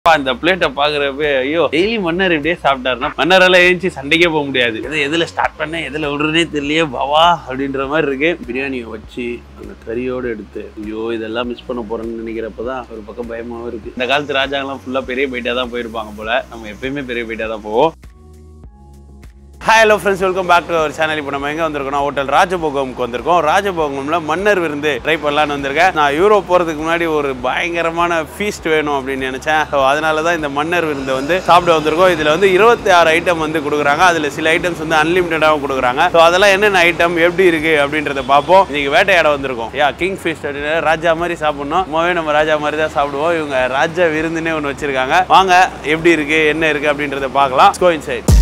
அப்பா, இந்த பிளேட்டை பாக்குறப்ப ஐயோ டெய்லி மன்னர் இப்படியே சாப்பிட்டாருன்னா மன்னரால ஏஞ்சி சண்டைக்கே போக முடியாது எது எதுல ஸ்டார்ட் பண்ண எதுல விடுறதே தெரியலையே பவா அப்படின்ற மாதிரி இருக்கு பிரியாணியை வச்சு அந்த கறியோட எடுத்து ஐயோ இதெல்லாம் மிஸ் பண்ண போறேன்னு நினைக்கிறப்பதான் ஒரு பக்கம் பயமாவும் இருக்கு இந்த காலத்து ராஜாங்கெல்லாம் ஃபுல்லா பெரிய பைட்டா தான் போயிருப்பாங்க போல நம்ம எப்பயுமே பெரிய பைட்டா தான் போவோம் hi hello friends welcome back to our channel இப்போ நம்ம எங்கே வந்திருக்கோம் ஹோட்டல் ராஜபோகம்க்கு வந்திருக்கோம் ராஜபோகம்ல மன்னர் விருந்து ட்ரை பண்ணலான்னு வந்திருக்கேன் நான் யூரோப் போகிறதுக்கு முன்னாடி ஒரு பயங்கரமான ஃபீஸ்ட் வேணும் அப்படின்னு நினச்சேன் ஸோ அதனால தான் இந்த மன்னர் விருந்தை வந்து சாப்பிட வந்திருக்கோம் இதில் வந்து இருபத்தி ஆறு ஐட்டம் வந்து கொடுக்குறாங்க அதில் சில ஐட்டம்ஸ் வந்து அன்லிமிட்டடாகவும் கொடுக்குறாங்க ஸோ அதெல்லாம் என்னென்ன ஐட்டம் எப்படி இருக்குது அப்படின்றத பார்ப்போம் இன்னைக்கு வேட்டையாட வந்திருக்கோம் யா கிங் ஃபீஸ்ட் அப்படின்னு ராஜா மாதிரி சாப்பிடணும் சும்மாவே நம்ம ராஜா மாதிரி தான் சாப்பிடுவோம் இவங்க ராஜா விருந்துன்னே ஒன்று வச்சிருக்காங்க வாங்க எப்படி இருக்குது என்ன இருக்குது அப்படின்றத பார்க்கலாம் கோ இன்சைட்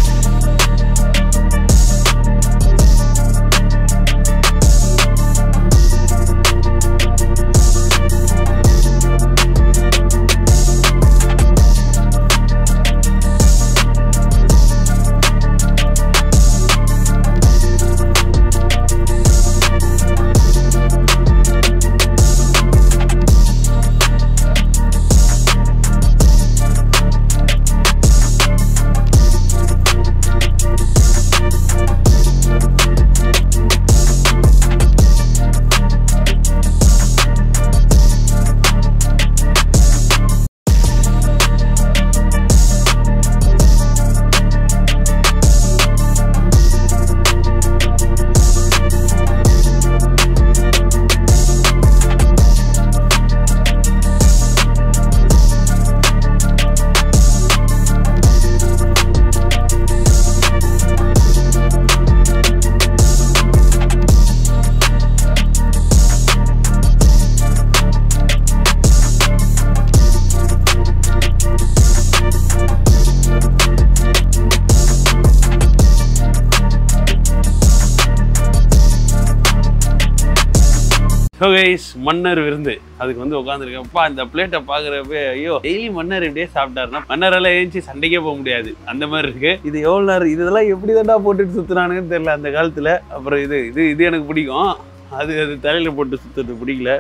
ஸோ கைஸ் மன்னர் விருந்து அதுக்கு வந்து உட்காந்துருக்கேன் அப்பா இந்த பிளேட்டை பார்க்குறப்ப ஐயோ டெய்லி மன்னர் இப்படியே சாப்பிட்டாருன்னா மன்னரால ஏஞ்சி சண்டைக்கே போக முடியாது அந்த மாதிரி இருக்கு இது எவ்வளோ நேரம் இதெல்லாம் எப்படி தான்டா போட்டுட்டு சுற்றுனானுங்கன்னு தெரியல அந்த காலத்தில் அப்புறம் இது இது இது எனக்கு பிடிக்கும் அது அது தலையில் போட்டு சுற்றுறது பிடிக்கல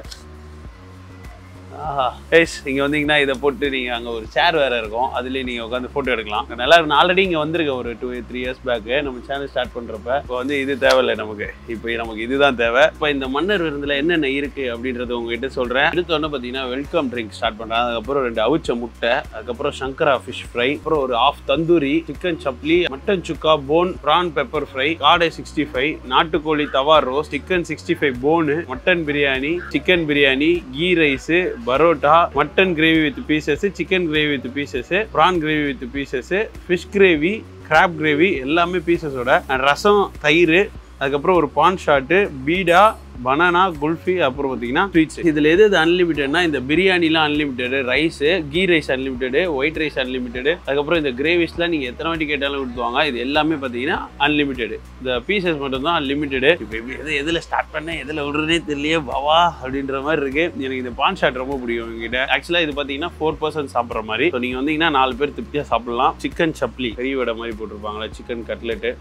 ஆஹா ஏஸ் இங்கே வந்தீங்கன்னா இதை போட்டு நீங்கள் அங்கே ஒரு சேர் வேறு இருக்கும் அதுலேயே நீங்கள் உட்காந்து ஃபோட்டோ எடுக்கலாம் நல்லா இருக்கும் ஆல்ரெடி இங்கே வந்திருக்க ஒரு டூ த்ரீ இயர்ஸ் பேக்கு நம்ம சேனல் ஸ்டார்ட் பண்ணுறப்ப இப்போ வந்து இது தேவையில்லை நமக்கு இப்போ நமக்கு இதுதான் தேவை இப்போ இந்த மன்னர் விருந்தில் என்னென்ன இருக்குது அப்படின்றத உங்ககிட்ட சொல்கிறேன் எடுத்தோன்னே பார்த்தீங்கன்னா வெல்கம் ட்ரிங்க் ஸ்டார்ட் பண்ணுறாங்க அதுக்கப்புறம் ரெண்டு அவிச்ச முட்டை அதுக்கப்புறம் சங்கரா ஃபிஷ் ஃப்ரை அப்புறம் ஒரு ஆஃப் தந்தூரி சிக்கன் சப்லி mutton chukka bone prawn pepper fry காடை சிக்ஸ்டி ஃபைவ் நாட்டுக்கோழி tawa roast chicken sixty five bone mutton biryani chicken biryani ghee rice parotta mutton gravy with pieces chicken gravy with pieces prawn gravy with pieces fish gravy crab gravy எல்லாமே பீசஸோட ரசம் தயிர் அதுக்கப்புறம் ஒரு paan shot பீடா banana kulfi அப்புறம் பார்த்தீங்கன்னா ஸ்வீட்ஸ் இதில் எது எது அன்லிமிட்டட்னா இந்த பிரியாணிலாம் unlimited rice key rice unlimited white rice unlimited அதுக்கப்புறம் இந்த கிரேவிஸ்லாம் நீங்கள் எத்தனை வாட்டி கேட்டாலும் கொடுத்துவாங்க இது எல்லாமே பார்த்தீங்கன்னா அன்லிமிட்டெடு இந்த பீசஸ் மட்டும் தான் அன்லிமிட்டெடு இப்போ எப்படி எது எதில் ஸ்டார்ட் பண்ண எதில் விடுறதே தெரியலையே பவா அப்படின்ற மாதிரி இருக்கு எனக்கு இந்த பான் ஷாட் ரொம்ப பிடிக்கும் எங்ககிட்ட ஆக்சுவலாக இது பார்த்தீங்கன்னா ஃபோர் பர்சன்ட் சாப்பிட்ற மாதிரி ஸோ நீங்கள் வந்தீங்கன்னா நாலு பேர் திருப்தியாக சாப்பிடலாம் சிக்கன் சப்லி கறி வடை மாதிரி போட்டிருப்பாங்களா சிக்கன் கட்லெட்டு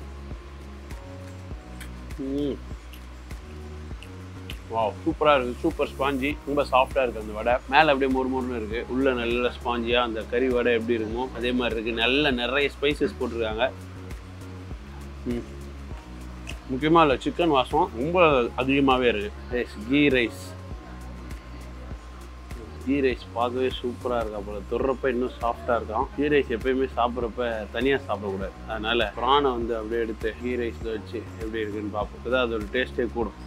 ம் வாவ் சூப்பராக இருக்குது சூப்பர் ஸ்பாஞ்சி ரொம்ப சாஃப்டாக இருக்குது அந்த வடை மேலே அப்படியே மொறு மொறுன்னு இருக்குது உள்ளே நல்ல ஸ்பாஞ்சியாக அந்த கறி வடை எப்படி இருக்குமோ அதே மாதிரி இருக்குது நல்ல நிறைய ஸ்பைசஸ் போட்டிருக்காங்க ம் முக்கியமாக இல்லை சிக்கன் வாசம் ரொம்ப அதிகமாகவே இருக்குது yes ghee rice ghee rice பார்க்கவே சூப்பராக இருக்கா போல தொடுறப்ப இன்னும் சாஃப்டாக இருக்கான் கீ ரைஸ் எப்பயுமே சாப்பிட்றப்ப தனியாக சாப்பிடக்கூடாது அதனால் ப்ரானை வந்து அப்படியே எடுத்து கீ ரைஸில் வச்சு எப்படி இருக்குன்னு பார்ப்போம் அப்போ அதோட டேஸ்ட்டே கூடும்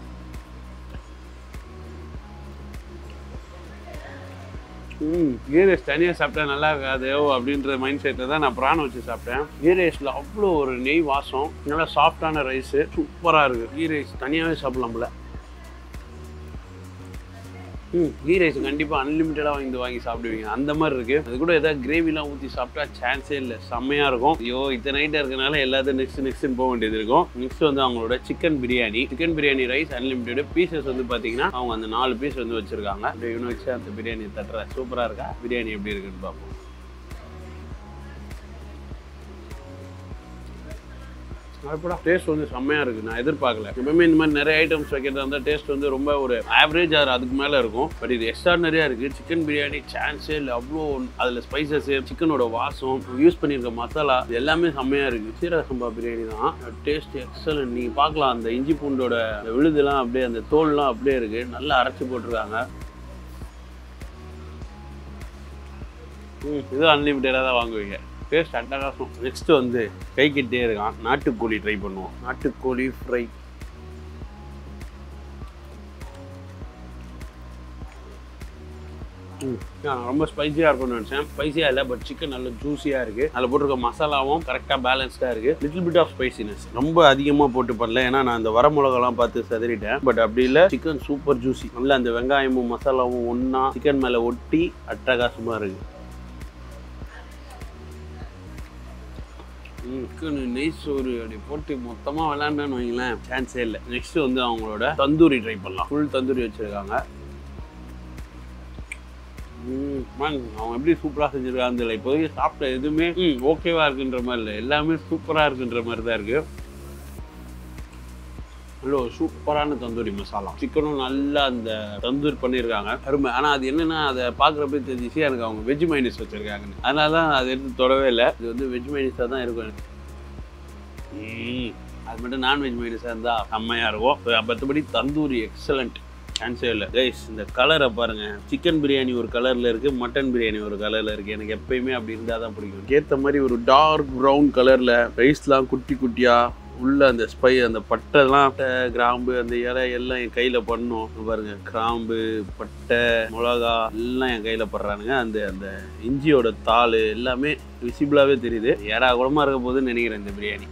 ம் கீ ரைஸ் தனியாக சாப்பிட்டா நல்லா இருக்காதோ அப்படின்ற மைண்ட் செட்டில் தான் நான் ப்ரான் வச்சு சாப்பிட்டேன் கீ ரைஸில் அவ்வளோ ஒரு நெய் வாசம் நல்லா சாஃப்டான ரைஸு சூப்பராக இருக்குது கீ ரைஸ் தனியாகவே சாப்பிடலாம்ல ம் கீ ரைஸ் கண்டிப்பாக அன்லிமிட்டடாக வாங்கி வாங்கி சாப்பிடுவீங்க அந்த மாதிரி இருக்குது அது கூட ஏதாவது கிரேவிலாம் ஊற்றி சாப்பிட்டா சான்ஸே இல்லை செம்மையாக இருக்கும் ஐயோ இத்தனை நைட்டாக இருக்கனால எல்லாத்தையும் நெக்ஸ்ட் நெக்ஸ்ட் போக வேண்டியது இருக்கும் நெக்ஸ்ட் வந்து அவங்களோட chicken biryani chicken biryani rice unlimited pieces வந்து பார்த்தீங்கன்னா அவங்க அந்த நாலு பீஸ் வந்து வச்சிருக்காங்க அப்படியே இவனு வச்சு அந்த பிரியாணி தட்டுற சூப்பராக இருக்கா பிரியாணி எப்படி இருக்குன்னு பார்ப்போம் அதுப்படா டேஸ்ட் வந்து செம்மையாக இருக்குது நான் எதிர்பார்க்கல எப்பவுமே இந்த மாதிரி நிறைய ஐட்டம்ஸ் வைக்கிறதா இருந்தால் டேஸ்ட் வந்து ரொம்ப ஒரு ஆவரேஜ் ஆர் அதுக்கு மேலே இருக்கும் பட் இது எக்ஸ்ட்ரானரியாக இருக்குது சிக்கன் பிரியாணி சான்ஸே இல்லை அவ்வளோ அதில் ஸ்பைசஸ் சிக்கனோட வாசம் யூஸ் பண்ணியிருக்க மசாலா இது எல்லாமே செம்மையாக இருக்குது சீரக சம்பா பிரியாணி தான் டேஸ்ட் எக்ஸலன்ட் நீங்கள் பார்க்கலாம் அந்த இஞ்சி பூண்டோட அந்த விழுதுலாம் அப்படியே அந்த தோல்லாம் அப்படியே இருக்குது நல்லா அரைச்சி போட்டிருக்காங்க ம் இது அன்லிமிட்டடாக தான் வாங்குவீங்க டேஸ்ட் அட்டகாசம் நெக்ஸ்ட் வந்து கை கிட்டே இருக்கான் நாட்டுக்கோழி ட்ரை பண்ணுவோம் நாட்டுக்கோழி ஃப்ரை நான் ரொம்ப ஸ்பைசியாக இருக்கும்னு நினச்சேன் ஸ்பைசியாக இல்லை பட் சிக்கன் நல்ல ஜூஸியாக இருக்குது அதில் போட்டிருக்க மசாலாவும் கரெக்டாக பேலன்ஸ்டாக இருக்குது லிட்டில் பிட் ஆஃப் ஸ்பைசினஸ் ரொம்ப அதிகமாக போட்டு பண்ணல ஏன்னா நான் அந்த வர மிளகாலாம் பார்த்து சதறிட்டேன் பட் அப்படி இல்லை சிக்கன் சூப்பர் ஜூஸி நல்லா அந்த வெங்காயமும் மசாலாவும் ஒன்றா சிக்கன் மேலே ஒட்டி அட்டகாசமாக இருக்குது சிக்கன் நெய் சோறு அப்படி போட்டு மொத்தமாக விளாண்டேன்னு வைங்களேன் சான்ஸே இல்லை நெக்ஸ்ட் வந்து அவங்களோட தந்தூரி ட்ரை பண்ணலாம் ஃபுல் தந்தூரி வச்சுருக்காங்க ம், man, அவங்க எப்படி சூப்பராக செஞ்சுருக்காங்க தெரியல இப்போதைக்கு சாப்பிட்ட எதுவுமே ம் ஓகேவா இருக்குன்ற மாதிரி இல்லை எல்லாமே சூப்பராக இருக்குன்ற மாதிரி தான் இருக்கு நல்ல ஒரு சூப்பரான தந்தூரி மசாலா சிக்கனும் நல்லா அந்த தந்தூர் பண்ணியிருக்காங்க அருமை ஆனால் அது என்னன்னா அதை பார்க்குறப்ப தெரிஞ்சிச்சு எனக்கு அவங்க வெஜ் மைனஸ் வச்சுருக்காங்கன்னு அதனால தான் அதை எடுத்து தொடவே இல்லை இது வந்து வெஜ் மைனஸாக தான் இருக்கும் எனக்கு ம், அது மட்டும் நான்வெஜ் மைனஸாக இருந்தால் செம்மையாக இருக்கும் மற்றபடி தந்தூரி எக்ஸலண்ட் சான்ஸே இல்லை கைஸ் இந்த கலரை பாருங்க சிக்கன் பிரியாணி ஒரு கலரில் இருக்குது மட்டன் பிரியாணி ஒரு கலரில் இருக்குது எனக்கு எப்பயுமே அப்படி இருந்தால் தான் பிடிக்கும் ஏற்ற மாதிரி ஒரு டார்க் ப்ரௌன் கலரில் ரைஸ்லாம் குட்டி குட்டியாக உள்ள அந்த ஸ்பை அந்த பட்டைலாம் பட்டை, கிராம்பு அந்த இலை எல்லாம் என் கையில் பண்ணும் இங்க பாருங்க கிராம்பு பட்டை மிளகா எல்லாம் என் கையில் படுறானுங்க அந்த அந்த இஞ்சியோட தாள் எல்லாமே விசிபிளாகவே தெரியுது ஏடா குடமாக இருக்க போதுன்னு நினைக்கிறேன் இந்த பிரியாணி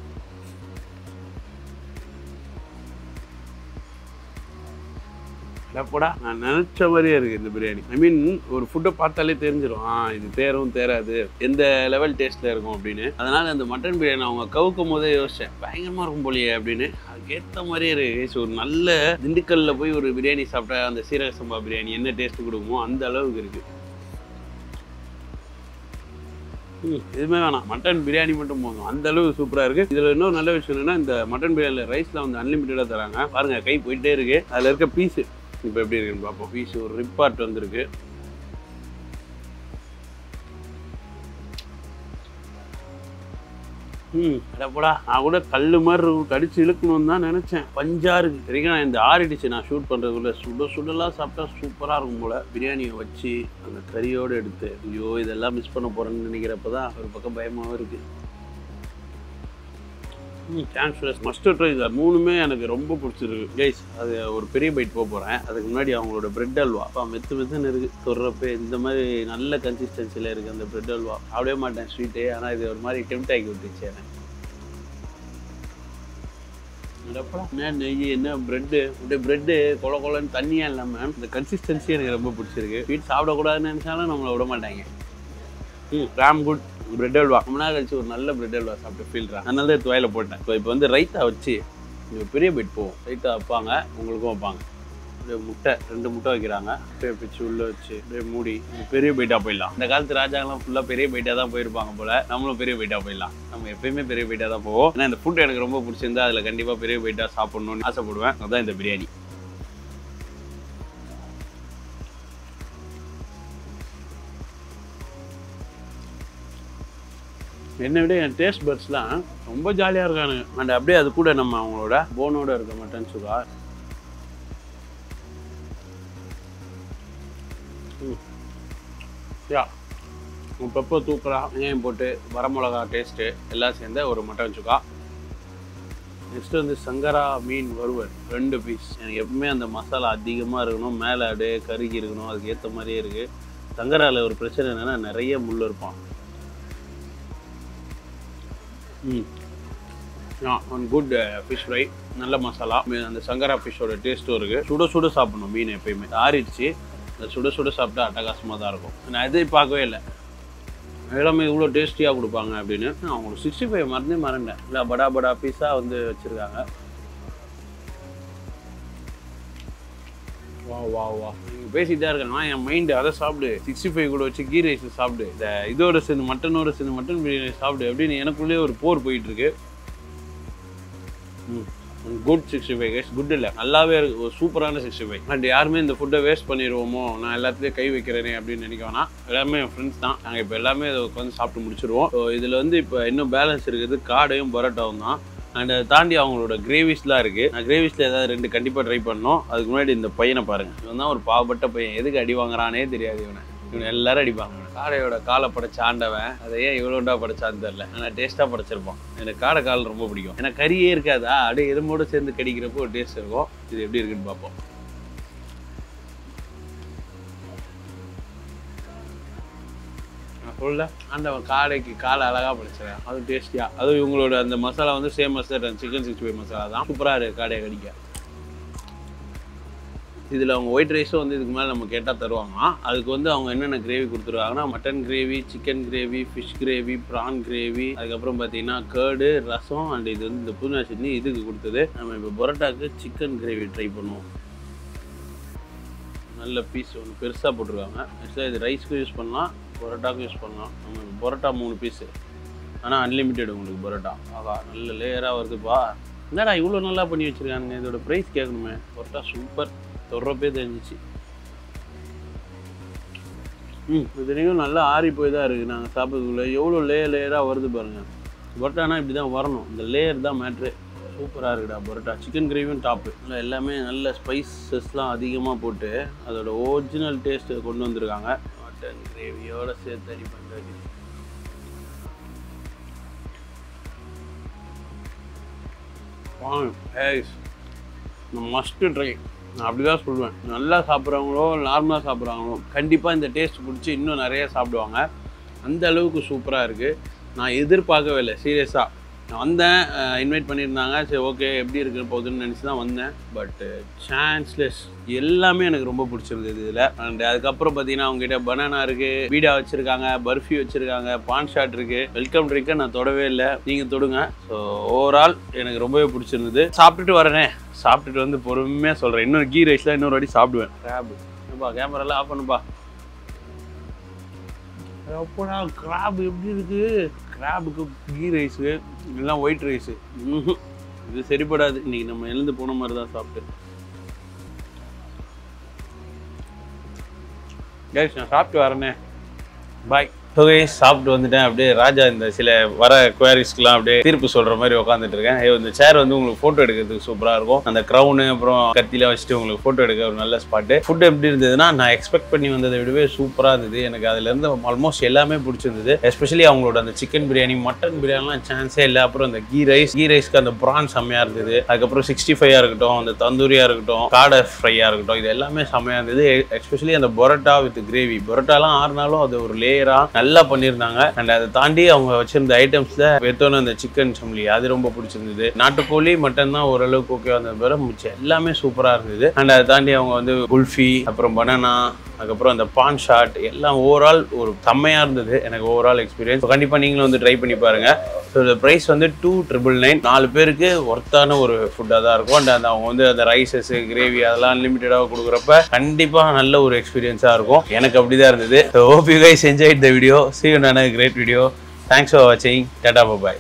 டப்படா நான் நினச்ச மாதிரியே இருக்குது இந்த பிரியாணி ஐ மீன் ஒரு ஃபுட்டை பார்த்தாலே தெரிஞ்சிடும் ஆ இது தேரும் தேராது எந்த லெவல் டேஸ்ட்டில் இருக்கும் அப்படின்னு அதனால் அந்த மட்டன் பிரியாணி அவங்க கவுக்கும் போதே யோசித்தேன் பயங்கரமாக இருக்கும் போலியே அப்படின்னு அதுக்கேற்ற மாதிரியே இருக்கு So, ஒரு நல்ல திண்டுக்கல்லில் போய் ஒரு பிரியாணி சாப்பிட்டா அந்த சீரக சம்பா பிரியாணி என்ன டேஸ்ட் கொடுக்குமோ அந்த அளவுக்கு இருக்குது ம், எதுவுமே வேணாம் மட்டன் பிரியாணி மட்டும் போதும் அந்த அளவு சூப்பராக இருக்குது இதில் இன்னொரு நல்ல விஷயம் என்னன்னா இந்த மட்டன் பிரியாணியில் ரைஸில் வந்து அன்லிமிட்டடாக தராங்க பாருங்கள் கை போயிட்டே இருக்கு அதில் இருக்க பீஸு இப்போ எப்படி இருக்குன்னு பார்ப்போம் பீஸ் ஒரு ரிப்பார்ட் வந்திருக்கு ம் அடப்படா நான் கூட கல் மாதிரி இருக்கும் கடிச்சு இழுக்கணும்னு தான் நினச்சேன் பஞ்சா இருக்கு சரிங்க நான் இந்த ஆறிடுச்சு நான் ஷூட் பண்ணுறதுக்குள்ள சுட சுடலாம் சாப்பிட்டா சூப்பராக இருக்கும் போல பிரியாணியை வச்சு அந்த கறியோடு எடுத்து ஐயோ இதெல்லாம் மிஸ் பண்ண போகிறேன்னு நினைக்கிறப்ப தான் ஒரு பக்கம் பயமாகவும் இருக்குது தேங்க்ஸ் மஸ்டர் ட்ரை இது மூணுமே எனக்கு ரொம்ப பிடிச்சிருக்கு கைஸ் அது ஒரு பெரிய பைட் போக போகிறேன் அதுக்கு முன்னாடி அவங்களோட பிரெட் அல்வா அப்பா மெத்து மெத்துன்னு இருக்குது தொடுறப்ப இந்த மாதிரி நல்ல கன்சிஸ்டன்சியில் இருக்குது அந்த பிரெட் அல்வா சாப்பிடவே மாட்டேன் ஸ்வீட்டு ஆனால் இது ஒரு மாதிரி டெம்ட் ஆக்கி விட்டுச்சு எனக்கு அடப்பா, என்ன நெய் என்ன பிரெட்டு அப்படியே பிரெட்டு கொல கொலன்னு தண்ணியாக இல்லாமல் இந்த கன்சிஸ்டன்சி எனக்கு ரொம்ப பிடிச்சிருக்கு ஸ்வீட் சாப்பிடக்கூடாதுன்னு நினச்சாலும் நம்மளை விட மாட்டாங்க ம் ராம் குட் பிரெட் அல்வா ரொம்ப நாள் கழிச்சு ஒரு நல்ல பிரெட் அல்வா சாப்பிட்டு ஃபீல் அதனால தான் எடுத்து வாயில போட்டேன் ஸோ இப்போ வந்து ரைத்தா வச்சு இது ஒரு பெரிய பெட் போவோம் ரைத்தா வைப்பாங்க உங்களுக்கும் வைப்பாங்க அப்படியே முட்டை ரெண்டு முட்டை வைக்கிறாங்க அப்படியே பிச்சு உள்ளே வச்சு அப்படியே மூடி இது பெரிய பைட்டாக போயிடலாம் இந்த காலத்து ராஜாங்கெல்லாம் ஃபுல்லாக பெரிய பைட்டாக தான் போயிருப்பாங்க போல நம்மளும் பெரிய பைட்டாக போயிடலாம் நம்ம எப்பயுமே பெரிய பைட்டாக தான் போவோம் ஏன்னா இந்த ஃபுட் எனக்கு ரொம்ப பிடிச்சிருந்தா அதில் கண்டிப்பாக பெரிய பைட்டாக சாப்பிடணும்னு ஆசைப்படுவேன் அதுதான் இந்த பிரியாணி என்னை விட என் டேஸ்ட் பர்ட்ஸ்லாம் ரொம்ப ஜாலியாக இருக்கானுங்க அண்ட் அப்படியே அது கூட நம்ம அவங்களோட போனோட இருக்க மட்டன் சுகா யா பெப்பர் தூக்கலா வெங்காயம் போட்டு வரமிளகா டேஸ்ட்டு எல்லாம் சேர்ந்த ஒரு மட்டன் சுக்கா நெக்ஸ்ட் வந்து சங்கரா மீன் வறுவல் ரெண்டு பீஸ் எனக்கு எப்பவுமே அந்த மசாலா அதிகமாக இருக்கணும் மேலே அப்படியே கருகி இருக்கணும் அதுக்கு ஏற்ற மாதிரியே இருக்குது சங்கராவில் ஒரு பிரச்சனை என்னென்னா நிறைய முள் இருப்பான் ம் ஒன் குட் ஃபிஷ் ஃப்ரை நல்ல மசாலா மீ- அந்த சங்கரா ஃபிஷ்ஷோட டேஸ்ட்டும் இருக்குது சுட சுட சாப்பிடணும் மீன் எப்பயுமே ஆறிடுச்சு அந்த சுட சுட சாப்பிட்டா அட்டகாசமாக தான் இருக்கும் நான் எதிர்பார்க்கவே இல்லை எல்லாமே இவ்வளோ டேஸ்டியாக கொடுப்பாங்க அப்படின்னு நான் அவங்களுக்கு சிக்ஸ்டி ஃபைவ் மறந்தே மறந்தேன் இல்லை படா படா பீஸாக வந்து வச்சுருக்காங்க வா வா வா நீங்கள் பேசிகிட்டே இருக்காங்க என் மைண்டு அதை சாப்பிடு சிக்ஸ்டி ஃபைவ் கூட வச்சு கீ ரைஸ் சாப்பிடு இந்த இதோட சேர்ந்து மட்டனோட சேர்ந்து மட்டன் பிரியாணி சாப்பிடு அப்படின்னு எனக்குள்ளேயே ஒரு போர் போயிட்டு இருக்கு good sixty five guys good இல்லை நல்லாவே இருக்கு ஒரு சூப்பரான சிக்ஸ்டி ஃபைவ் அண்ட் யாருமே இந்த ஃபுட்டை வேஸ்ட் பண்ணிடுவோமோ நான் எல்லாத்துலேயும் கை வைக்கிறேனே அப்படின்னு நினைக்க வேணாம் எல்லாமே என் ஃப்ரெண்ட்ஸ் தான் நாங்கள் இப்போ எல்லாமே இதை உட்காந்து சாப்பிட்டு முடிச்சிருவோம் ஸோ இதில் வந்து இப்போ இன்னும் பேலன்ஸ் இருக்குது காடையும் பரோட்டாவும் தான் அண்ட் அதை தாண்டி அவங்களோட கிரேவிஸ்லாம் இருக்குது நான் கிரேவிஸில் ஏதாவது ரெண்டு கண்டிப்பாக ட்ரை பண்ணோம் அதுக்கு முன்னாடி இந்த பையனை பாருங்கள் இவன் தான் ஒரு பாவப்பட்ட பையன் எதுக்கு அடி வாங்குறானே தெரியாது இவனை இவனை எல்லாரும் அடிப்பாங்க காடையோட காலை படைச்ச ஆண்டவன் அதை ஏன் இவ்வளோண்டா படைச்சான்னு தெரில ஆனால் டேஸ்ட்டாக படைச்சிருப்பான் எனக்கு காடை கால் ரொம்ப பிடிக்கும் ஏன்னா கறியே இருக்காதா அப்படியே எலும்போட சேர்ந்து கடிக்கிறப்போ ஒரு டேஸ்ட் இருக்கும் இது எப்படி இருக்குன்னு பார்ப்போம் நான் சொல்ல ஆண்டவன் காடைக்கு காலை அழகாக படைச்சிருக்கேன் அதுவும் டேஸ்டியாக அதுவும் இவங்களோட அந்த மசாலா வந்து same masala chicken sixty five masala தான் சூப்பராக இருக்குது காடையை கடிக்க இதில் அவங்க ஒயிட் ரைஸும் வந்து இதுக்கு மேலே நம்ம கேட்டால் தருவாங்களாம் அதுக்கு வந்து அவங்க என்னென்ன கிரேவி கொடுத்துருவாங்கன்னா mutton gravy chicken gravy fish gravy prawn gravy அதுக்கப்புறம் பார்த்தீங்கன்னா கேர்டு ரசம் அண்ட் இது வந்து இந்த புதினா சட்னி இதுக்கு கொடுத்தது நம்ம இப்போ பரோட்டாக்கு சிக்கன் கிரேவி ட்ரை பண்ணுவோம் நல்ல பீஸ் ஒன்று பெருசாக போட்டிருக்காங்க ஆக்சுவலாக இது ரைஸ்க்கு யூஸ் பண்ணலாம் பரோட்டாக்கும் யூஸ் பண்ணலாம் நம்ம பரோட்டா மூணு பீஸு ஆனால் அன்லிமிட்டெட் உங்களுக்கு பரோட்டா ஆகா நல்ல லேயராக வருதுப்பா என்னடா இவ்வளோ நல்லா பண்ணி வச்சுருக்கானுங்க இதோட ப்ரைஸ் கேட்கணுமே பரோட்டா சூப்பர் தொடுறப்பே தெரிஞ்சிச்சு ம் இதுலேயும் நல்லா ஆறி போய் தான் இருக்குது நாங்கள் சாப்பிட்றதுக்குள்ள எவ்வளோ லேயர் லேயராக வருது பாருங்கள் பரோட்டானா இப்படி தான் வரணும் இந்த லேயர் தான் மேட்ரு சூப்பராக இருக்குடா பரோட்டா சிக்கன் கிரேவியும் டாப்பு இல்லை எல்லாமே நல்ல ஸ்பைசஸ்லாம் அதிகமாக போட்டு அதோட ஒரிஜினல் டேஸ்ட்டை கொண்டு வந்திருக்காங்க மட்டன் கிரேவியோட சேர்த்து அடி பண்ணுறது மஸ்ட்டு ட்ரை நான் அப்படி தான் சொல்லுவேன் நல்லா சாப்பிட்றவங்களோ நார்மலாக சாப்பிட்றவங்களோ கண்டிப்பாக இந்த டேஸ்ட் பிடிச்சி இன்னும் நிறைய சாப்பிடுவாங்க அந்த அளவுக்கு சூப்பராக இருக்குது நான் எதிர்பார்க்கவே இல்லை சீரியஸாக நான் வந்தேன் இன்வைட் பண்ணியிருந்தாங்க சரி ஓகே எப்படி இருக்கு போகுதுன்னு நினச்சி தான் வந்தேன் பட் சான்ஸ்லெஸ் எல்லாமே எனக்கு ரொம்ப பிடிச்சிருந்தது இதில் அண்ட் அதுக்கப்புறம் பார்த்தீங்கன்னா அவங்ககிட்ட பனானா இருக்குது பீடா வச்சுருக்காங்க பர்ஃபி வச்சுருக்காங்க பான் ஷாட் இருக்குது வெல்கம் ட்ரிங்கை நான் தொடவே இல்லை நீங்கள் தொடுங்க ஸோ ஓவரால் எனக்கு ரொம்பவே பிடிச்சிருந்தது சாப்பிட்டுட்டு வரேனே சாப்பிட்டுட்டு வந்து பொறுமையாக சொல்கிறேன் இன்னொரு கீ ரைஸில் இன்னொரு வாட்டி சாப்பிடுவேன் கிராப் ஏப்பா கேமராலாம் ஆஃப் பண்ணுப்பா அப்போடா கிராப் எப்படி இருக்கு கிராபுக்கு கீ ரைஸு இதெல்லாம் ஒயிட் ரைஸு இது சரிப்படாது இன்னைக்கு நம்ம எழுந்து போன மாதிரி தான் சாப்பிட்டு கைஸ் நான் சாப்பிட்டு வரேனே பாய் ஓகே சாப்பிட்டு வந்துட்டேன் அப்படியே ராஜா இந்த சில வர குவாரிஸ்க்குலாம் அப்படியே தீர்ப்பு சொல்ற மாதிரி உட்காந்துட்டு இருக்கேன் ஐயோ, இந்த சேர் வந்து உங்களுக்கு ஃபோட்டோ எடுக்கிறதுக்கு சூப்பராக இருக்கும் அந்த க்ரௌனு அப்புறம் கத்திலாம் வச்சுட்டு உங்களுக்கு ஃபோட்டோ எடுக்க ஒரு நல்ல ஸ்பாட்டு ஃபுட் எப்படி இருந்ததுன்னா நான் எக்ஸ்பெக்ட் பண்ணி வந்ததை விடவே சூப்பராக இருந்தது எனக்கு அதுல இருந்து ஆல்மோஸ்ட் எல்லாமே பிடிச்சிருந்தது எஸ்பெஷலி அவங்களோட அந்த சிக்கன் பிரியாணி மட்டன் பிரியாணிலாம் சான்ஸே இல்லை அப்புறம் அந்த கீ ரைஸ் கீ ரைஸ்க்கு அந்த ப்ரான் செம்மையாக இருந்தது அதுக்கப்புறம் சிக்ஸ்டி ஃபைவாக இருக்கட்டும் அந்த தந்தூரியாக இருக்கட்டும் காடை ஃப்ரையாக இருக்கட்டும் இது எல்லாமே செம்மையாக இருந்தது எஸ்பெஷலி அந்த பரோட்டா வித் கிரேவி பரோட்டாலாம் ஆறுனாலும் அது ஒரு லேயராக நல்லா பண்ணியிருந்தாங்க அண்ட் அதை தாண்டி அவங்க வச்சிருந்த ஐட்டம்ஸில் வெத்தோன்னு அந்த சிக்கன் சம்லி அது ரொம்ப பிடிச்சிருந்தது நாட்டுக்கோழி மட்டன் தான் ஓரளவுக்கு ஓகே அந்த பிற மிச்சம் எல்லாமே சூப்பராக இருந்தது அண்ட் அதை தாண்டி அவங்க வந்து குல்ஃபி அப்புறம் பனானா அதுக்கப்புறம் அந்த பான் ஷாட் எல்லாம் ஓவரால் ஒரு செம்மையாக இருந்தது எனக்கு ஓவரால் எக்ஸ்பீரியன்ஸ் கண்டிப்பாக நீங்களும் வந்து ட்ரை பண்ணி பாருங்கள் ஸோ இந்த ப்ரைஸ் வந்து டூ ட்ரிபிள் நைன் நாலு பேருக்கு ஒர்த்தான ஒரு ஃபுட்டாக தான் இருக்கும் அண்ட் அந்த அவங்க வந்து அந்த ரைசஸ் கிரேவி அதெல்லாம் அன்லிமிட்டடாக கொடுக்குறப்ப கண்டிப்பாக நல்ல ஒரு எக்ஸ்பீரியன்ஸாக இருக்கும் எனக்கு அப்படி தான் இருந்தது so hope you guys enjoyed the video see you நான் கிரேட் வீடியோ தேங்க்ஸ் ஃபார் வாட்சிங் டாடா பாய்